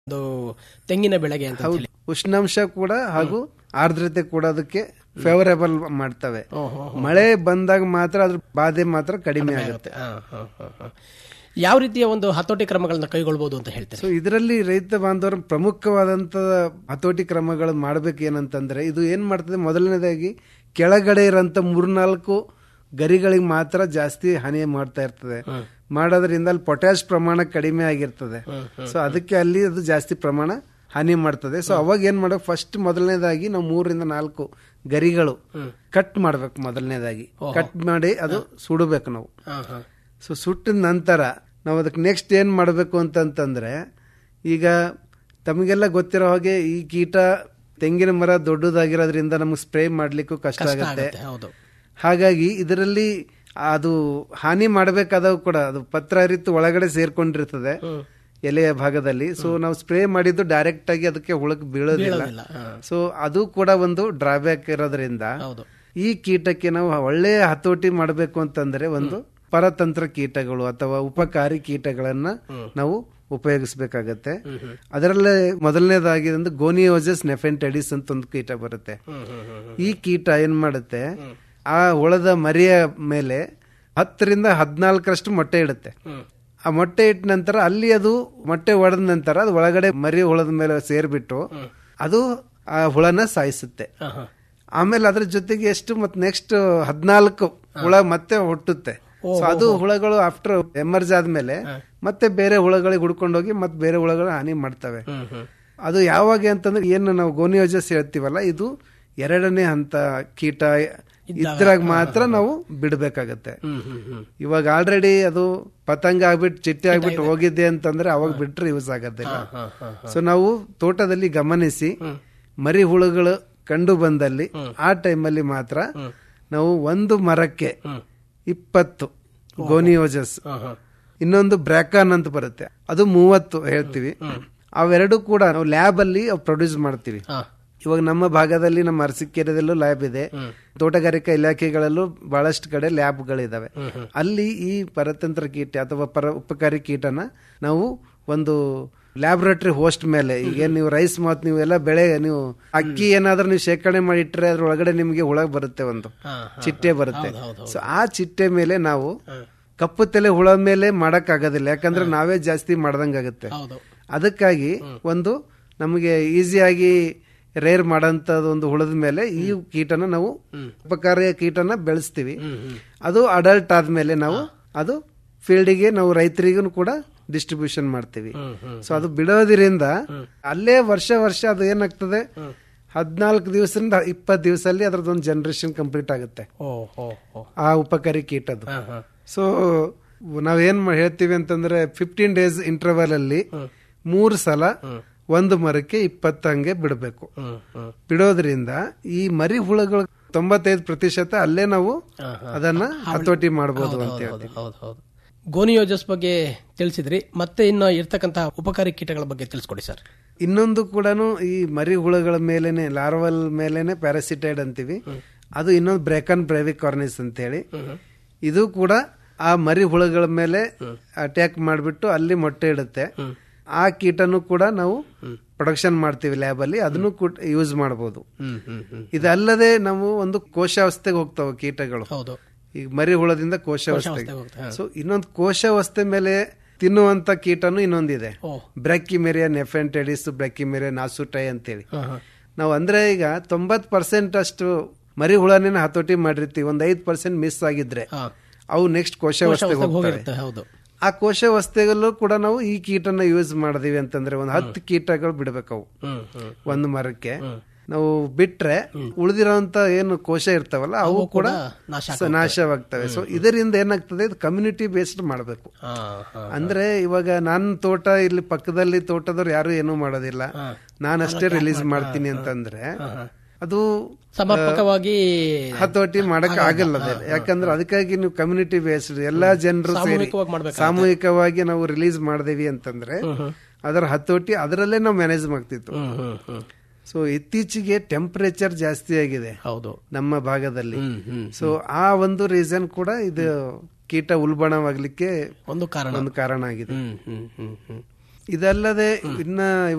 ಒಂದು ತೆಂಗಿನ ಬೆಳೆಗೆ ಅಂತ ಹೌದು ಉಷ್ಣಾಂಶ ಕೂಡ ಹಾಗೂ ಆರ್ದ್ರತೆ ಕೂಡ ಅದಕ್ಕೆ ಫೇವರೇಬಲ್ ಮಾಡ್ತವೆ ಮಳೆ ಬಂದಾಗ ಮಾತ್ರ ಅದ್ರ ಬಾಧೆ ಮಾತ್ರ ಕಡಿಮೆ ಆಗುತ್ತೆ ಹಾ, ಹಾ, ಹಾ, ಹಾ. ಯಾವ ರೀತಿಯ ಒಂದು ಹತೋಟಿ ಕ್ರಮಗಳನ್ನ ಕೈಗೊಳ್ಬಹುದು ಅಂತ ಹೇಳ್ತಾರೆ ಸೊ ಇದರಲ್ಲಿ ರೈತ ಬಾಂಧವರು ಪ್ರಮುಖವಾದಂತ ಹತೋಟಿ ಕ್ರಮಗಳು ಮಾಡ್ಬೇಕು ಏನಂತಂದ್ರೆ ಇದು ಏನ್ ಮಾಡ್ತದೆ ಮೊದಲನೇದಾಗಿ ಕೆಳಗಡೆ ಇರೋಂತ ಮೂರ್ನಾಲ್ಕು ಗರಿಗಳಿಗೆ ಮಾತ್ರ ಜಾಸ್ತಿ ಹಾನಿ ಮಾಡ್ತಾ ಇರ್ತದೆ ಮಾಡೋದ್ರಿಂದ ಅಲ್ಲಿ ಪೊಟ್ಯಾಶ್ ಪ್ರಮಾಣ ಕಡಿಮೆ ಆಗಿರ್ತದೆ ಸೊ ಅದಕ್ಕೆ ಅಲ್ಲಿ ಅದು ಜಾಸ್ತಿ ಪ್ರಮಾಣ ಹಾನಿ ಮಾಡ್ತದೆ ಸೊ ಅವಾಗ ಏನ್ ಮಾಡಬೇಕು ಫಸ್ಟ್ ಮೊದಲನೇದಾಗಿ ನಾವು ಮೂರರಿಂದ ನಾಲ್ಕು ಗರಿಗಳು ಕಟ್ ಮಾಡ್ಬೇಕು ಮೊದಲನೇದಾಗಿ ಕಟ್ ಮಾಡಿ ಅದು ಸುಡಬೇಕು ನಾವು ಹಾ, ಹಾ. ಸೊ ಸುಟ್ಟಿದ ನಂತರ ನಾವು ಅದಕ್ಕೆ ನೆಕ್ಸ್ಟ್ ಏನ್ ಮಾಡಬೇಕು ಅಂತಂತಂದ್ರೆ ಈಗ ತಮಗೆಲ್ಲ ಗೊತ್ತಿರೋ ಹಾಗೆ ಈ ಕೀಟ ತೆಂಗಿನ ಮರ ದೊಡ್ಡದಾಗಿರೋದ್ರಿಂದ ನಮಗೆ ಸ್ಪ್ರೇ ಮಾಡ್ಲಿಕ್ಕೂ ಕಷ್ಟ ಆಗುತ್ತೆ ಆಗತ್ತೆ, ಹೌದು ಹಾಗಾಗಿ ಇದರಲ್ಲಿ ಅದು ಹಾನಿ ಮಾಡಬೇಕಾದವು ಕೂಡ ಅದು ಪತ್ರ ಹರಿತು ಒಳಗಡೆ ಸೇರ್ಕೊಂಡಿರ್ತದೆ ಎಲೆಯ ಭಾಗದಲ್ಲಿ ಸೊ ನಾವು ಸ್ಪ್ರೇ ಮಾಡಿದ್ದು ಡೈರೆಕ್ಟ್ ಆಗಿ ಅದಕ್ಕೆ ಹುಳಕ್ ಬೀಳೋದಿಲ್ಲ ಬೀಳೋದಿಲ್ಲ, ಹಾ. ಸೊ ಅದು ಕೂಡ ಒಂದು ಡ್ರಾಬ್ಯಾಕ್ ಇರೋದ್ರಿಂದ ಹೌದು ಈ ಕೀಟಕ್ಕೆ ನಾವು ಒಳ್ಳೆಯ ಹತೋಟಿ ಮಾಡಬೇಕು ಅಂತಂದ್ರೆ ಒಂದು ಪರತಂತ್ರ ಕೀಟಗಳು ಅಥವಾ ಉಪಕಾರಿ ಕೀಟಗಳನ್ನ ನಾವು ಉಪಯೋಗಿಸಬೇಕಾಗತ್ತೆ ಅದರಲ್ಲೇ ಮೊದಲನೇದಾಗಿ ಒಂದು ಗೋನಿಯೋಜಸ್ ನೆಫೆಂಟೆಡಿಸ್ ಅಂತ ಒಂದು ಕೀಟ ಬರುತ್ತೆ ಈ ಕೀಟ ಏನ್ ಮಾಡುತ್ತೆ ಆ ಹುಳದ ಮರಿಯ ಮೇಲೆ ಹತ್ತರಿಂದ ಹದಿನಾಲ್ಕರಷ್ಟು ಮೊಟ್ಟೆ ಇಡುತ್ತೆ ಆ ಮೊಟ್ಟೆ ಇಟ್ಟ ನಂತರ ಅಲ್ಲಿ ಅದು ಮೊಟ್ಟೆ ಒಡೆದ ನಂತರ ಅದು ಒಳಗಡೆ ಮರಿ ಹುಳದ ಮೇಲೆ ಸೇರ್ಬಿಟ್ಟು ಅದು ಆ ಹುಳನ ಸಾಯಿಸುತ್ತೆ ಹಾ, ಹಾ. ಆಮೇಲೆ ಅದ್ರ ಜೊತೆಗೆ ಎಷ್ಟು ಮತ್ತೆ ನೆಕ್ಸ್ಟ್ ಹದಿನಾಲ್ಕು ಹುಳ ಮತ್ತೆ ಹುಟ್ಟುತ್ತೆ ಸೊ ಅದು ಹುಳಗಳು ಆಫ್ಟರ್ ಎಮರ್ಜ್ ಆದ್ಮೇಲೆ ಮತ್ತೆ ಬೇರೆ ಹುಳಗಳಿಗೆ ಹುಡ್ಕೊಂಡೋಗಿ ಮತ್ತೆ ಬೇರೆ ಹುಳಗಳು ಹಾನಿ ಮಾಡ್ತವೆ ಹ್ಮ್, ಹ್ಮ್. ಅದು ಯಾವಾಗ ಅಂತಂದ್ರೆ ಏನು ನಾವು ಗೋನಿಯೋಜಸ್ ಹೇಳ್ತೀವಲ್ಲ ಇದು ಎರಡನೇ ಹಂತ ಕೀಟ ಇದ್ರಾಗ ಮಾತ್ರ ನಾವು ಬಿಡ್ಬೇಕಾಗತ್ತೆ ಹ್ಮ್, ಹ್ಮ್, ಹ್ಮ್. ಇವಾಗ ಆಲ್ರೆಡಿ ಅದು ಪತಂಗ ಆಗ್ಬಿಟ್ಟು ಚಿಟ್ಟೆ ಆಗ್ಬಿಟ್ಟು ಹೋಗಿದ್ದೆ ಅಂತಂದ್ರೆ ಅವಾಗ ಬಿಟ್ರೆ ಯೂಸ್ ಆಗೋದಿಲ್ಲ ಹಾ, ಹಾ, ಸೊ ನಾವು ತೋಟದಲ್ಲಿ ಗಮನಿಸಿ ಮರಿ ಹುಳುಗಳು ಕಂಡು ಬಂದಲ್ಲಿ ಆ ಟೈಮಲ್ಲಿ ಮಾತ್ರ ನಾವು ಒಂದು ಮರಕ್ಕೆ ಇಪ್ಪತ್ತು ಗೋನಿಯೋಜಸ್ ಹಾ, ಹಾ. ಇನ್ನೊಂದು ಬ್ರ್ಯಾಕಾನ್ ಅಂತ ಬರುತ್ತೆ ಅದು ಮೂವತ್ತು ಹೇಳ್ತೀವಿ ಅವೆರಡು ಕೂಡ ನಾವು ಲ್ಯಾಬ್ ಅಲ್ಲಿ ಪ್ರೊಡ್ಯೂಸ್ ಮಾಡ್ತೀವಿ ಹಾ. ಇವಾಗ ನಮ್ಮ ಭಾಗದಲ್ಲಿ ನಮ್ಮ ಅರಸಿಕೆರೆದಲ್ಲೂ ಲ್ಯಾಬ್ ಇದೆ ತೋಟಗಾರಿಕಾ ಇಲಾಖೆಗಳಲ್ಲೂ ಬಹಳಷ್ಟು ಕಡೆ ಲ್ಯಾಬ್ಗಳಿದಾವೆ ಅಲ್ಲಿ ಈ ಪರತಂತ್ರ ಕೀಟ ಅಥವಾ ಪರ ಉಪಕಾರಿ ಕೀಟನ ನಾವು ಒಂದು ಲ್ಯಾಬೊರೇಟರಿ ಹೋಸ್ಟ್ ಮೇಲೆ ಈಗ ನೀವು ರೈಸ್ ಮಾತ್ ನೀವು ಎಲ್ಲ ಬೆಳೆ ನೀವು ಅಕ್ಕಿ ಏನಾದ್ರೂ ನೀವು ಶೇಖರಣೆ ಮಾಡಿ ಇಟ್ಟರೆ ಅದ್ರ ಒಳಗಡೆ ನಿಮಗೆ ಹುಳ ಬರುತ್ತೆ ಒಂದು ಹಾ, ಚಿಟ್ಟೆ ಬರುತ್ತೆ ಸೊ ಆ ಚಿಟ್ಟೆ ಮೇಲೆ ನಾವು ಕಪ್ಪು ತಲೆ ಹುಳ ಮೇಲೆ ಮಾಡಕ್ ಆಗೋದಿಲ್ಲ ಯಾಕಂದ್ರೆ ನಾವೇ ಜಾಸ್ತಿ ಮಾಡ್ದಂಗಾಗುತ್ತೆ ಹೌದು ಅದಕ್ಕಾಗಿ ಒಂದು ನಮಗೆ ಈಸಿಯಾಗಿ ರೇರ್ ಮಾಡೋಂಥದ್ದು ಒಂದು ಹುಳದ ಮೇಲೆ ಈ ಕೀಟನ ನಾವು ಉಪಕಾರಿ ಕೀಟನ ಬೆಳೆಸ್ತೀವಿ ಅದು ಅಡಲ್ಟ್ ಆದ್ಮೇಲೆ ನಾವು ಅದು ಫೀಲ್ಡಿಗೆ ನಾವು ರೈತರಿಗೂ ಕೂಡ ಡಿಸ್ಟ್ರಿಬ್ಯೂಷನ್ ಮಾಡ್ತೀವಿ ಸೊ ಅದು ಬಿಡೋದ್ರಿಂದ ಅಲ್ಲೇ ವರ್ಷ ವರ್ಷ ಅದು ಏನಾಗ್ತದೆ ಹದಿನಾಲ್ಕು ದಿವಸದಿಂದ ಇಪ್ಪತ್ತು ದಿವಸದಲ್ಲಿ ಅದ್ರದ್ದೊಂದು ಜನರೇಷನ್ ಕಂಪ್ಲೀಟ್ ಆಗುತ್ತೆ ಓ ಓ ಓ ಆ ಉಪಕಾರಿ ಕೀಟದ್ದು ಹಾ, ಹಾ. ಸೊ ನಾವೇನ್ ಮಾ- ಹೇಳ್ತೀವಿ ಅಂತಂದ್ರೆ ಫಿಫ್ಟೀನ್ ಡೇಸ್ ಇಂಟರ್ವಲ್ ಅಲ್ಲಿ ಮೂರು ಸಲ ಒಂದು ಮರಕ್ಕೆ ಇಪ್ಪತ್ತು ಹಂಗೆ ಬಿಡಬೇಕು ಹ್ಮ್, ಹ್ಮ್. ಬಿಡೋದ್ರಿಂದ ಈ ಮರಿ ಹುಳಗಳು ತೊಂಬತ್ತೈದು ಪ್ರತಿಶತ ಅಲ್ಲೇ ನಾವು ಹಾ, ಹಾ. ಅದನ್ನ ಹತೋಟಿ ಮಾಡಬಹುದು ಅಂತ ಹೌದು, ಹೇಳ್ತೀವಿ ಹೌದು ಹೌದು ಗೋನಿಯೋಜಸ್ ಬಗ್ಗೆ ತಿಳಿಸಿದ್ರಿ ಮತ್ತೆ ಇನ್ನು ಇರ್ತಕ್ಕಂತಹ ಉಪಕಾರಿ ಕೀಟಗಳ ಬಗ್ಗೆ ತಿಳಿಸ್ಕೊಡಿ ಸರ್ ಇನ್ನೊಂದು ಕೂಡ ಈ ಮರಿ ಹುಳಗಳ ಮೇಲೇನೆ ಲಾರ್ವಲ್ ಮೇಲೇನೆ ಪ್ಯಾರಾಸಿಟೈಡ್ ಅಂತೀವಿ ಅದು ಇನ್ನೊಂದು ಬ್ರೇಕನ್ ಬ್ರೇವಿಕ್ ಕಾರ್ನಿಸ್ ಅಂತ ಹೇಳಿ ಇದು ಕೂಡ ಆ ಮರಿ ಹುಳಗಳ ಮೇಲೆ ಅಟ್ಯಾಕ್ ಮಾಡಿಬಿಟ್ಟು ಅಲ್ಲಿ ಮೊಟ್ಟೆ ಇಡುತ್ತೆ ಆ ಕೀಟನು ಕೂಡ ನಾವು ಪ್ರೊಡಕ್ಷನ್ ಮಾಡ್ತೀವಿ ಲ್ಯಾಬ್ ಅಲ್ಲಿ ಅದನ್ನು ಕೂಡ ಯೂಸ್ ಮಾಡಬಹುದು ಹ್ಮ್ ಹ್ಮ್ ಹ್ಮ್ ಇದಲ್ಲದೆ ನಾವು ಒಂದು ಕೋಶಾವಸ್ಥೆಗೆ ಹೋಗ್ತಾವೆ ಕೀಟಗಳು ಹೌದು ಈಗ ಮರಿ ಹುಳದಿಂದ ಕೋಶಾವಸ್ಥೆಗೆ ಕೋಶಾವಸ್ಥೆಗೆ ಹೋಗ್ತಾ- ಹಾ. ಸೊ ಇನ್ನೊಂದು ಕೋಶಾವಸ್ಥೆ ಮೇಲೆ ತಿನ್ನುವಂತ ಕೀಟನು ಇನ್ನೊಂದಿದೆ ಓ ಬ್ರೆಕ್ಕಿಮೆರಿಯಾ ನೆಫೆಂಟೆಡಿಸ್ ಬ್ರೆಕ್ಕಿಮೆರಿಯಾ ನಾಸುಟೈ ಅಂತೇಳಿ ಹಾ, ಹಾ. ನಾವು ಅಂದ್ರೆ ಈಗ ತೊಂಬತ್ ಪರ್ಸೆಂಟ್ ಅಷ್ಟು ಮರಿ ಹುಳನೇನ ಹತೋಟಿ ಮಾಡಿರ್ತೀವಿ ಒಂದ್ ಐದ್ ಪರ್ಸೆಂಟ್ ಮಿಸ್ ಆಗಿದ್ರೆ ಹಾ. ಅವು ನೆಕ್ಸ್ಟ್ ಕೋಶಾವಸ್ಥೆಗೆ ಕೋಶಾವಸ್ಥೆಗೆ ಹೋಗ್ತವೆ ಹೋಗಿರುತ್ತೆ ಹೌದು ಆ ಕೋಶಾವಸ್ಥೆಗಲ್ಲೂ ಕೂಡ ನಾವು ಈ ಕೀಟನ ಯೂಸ್ ಮಾಡಿದೀವಿ ಅಂತಂದ್ರೆ ಒಂದು ಹತ್ತು ಕೀಟಗಳು ಬಿಡ್ಬೇಕವು ಹ್ಮ್ ಹ್ಮ್ ಒಂದು ಮರಕ್ಕೆ ನಾವು ಬಿಟ್ರೆ ಉಳಿದಿರೋಂತ ಏನು ಕೋಶ ಇರ್ತಾವಲ್ಲ ಅವು ಕೂಡ ನಾಶ ಸ- ನಾಶವಾಗ್ತವೆ ಸೊ ಇದರಿಂದ ಏನಾಗ್ತದೆ ಇದು ಕಮ್ಯುನಿಟಿ ಬೇಸ್ಡ್ ಮಾಡಬೇಕು ಹಾ, ಹಾ. ಅಂದ್ರೆ ಇವಾಗ ನನ್ನ ತೋಟ ಇಲ್ಲಿ ಪಕ್ಕದಲ್ಲಿ ತೋಟದವ್ರು ಯಾರು ಏನೂ ಮಾಡೋದಿಲ್ಲ ನಾನು ಅಷ್ಟೇ ರಿಲೀಸ್ ಮಾಡ್ತೀನಿ ಅಂತಂದ್ರೆ ಅದು ಸಮರ್ಪಕವಾಗಿ ಹತೋಟಿ ಮಾಡಕ್ ಆಗಲ್ಲ ಅದೇ ಯಾಕಂದ್ರೆ ಅದಕ್ಕಾಗಿ ನೀವು ಕಮ್ಯುನಿಟಿ ಬೇಸ್ಡ್ ಎಲ್ಲಾ ಜನರು ಸೇರಿ ಸಾಮೂಹಿಕವಾಗಿ ಮಾಡ್ಬೇಕು ಸಾಮೂಹಿಕವಾಗಿ ನಾವು ರಿಲೀಸ್ ಮಾಡಿದೇವಿ ಅಂತಂದ್ರೆ ಅದರ ಹತೋಟಿ ಅದರಲ್ಲೇ ನಾವು ಮ್ಯಾನೇಜ್ ಮಾಡ್ತಿತ್ತು ಹ್ಮ್ ಹ್ಮ್ ಹ್ಮ್ ಸೊ ಇತ್ತೀಚೆಗೆ ಟೆಂಪರೇಚರ್ ಜಾಸ್ತಿ ಆಗಿದೆ ಹೌದು ನಮ್ಮ ಭಾಗದಲ್ಲಿ ಹ್ಮ್ ಹ್ಮ್ ಸೊ ಆ ಒಂದು ರೀಸನ್ ಕೂಡ ಇದು ಕೀಟ ಉಲ್ಬಣವಾಗ್ಲಿಕ್ಕೆ ಒಂದು ಕಾರಣ ಒಂದು ಕಾರಣ ಆಗಿದೆ ಹ್ಮ್ ಹ್ಮ್ ಹ್ಮ್ ಹ್ಮ್ ಇದಲ್ಲದೆ ಇನ್ನ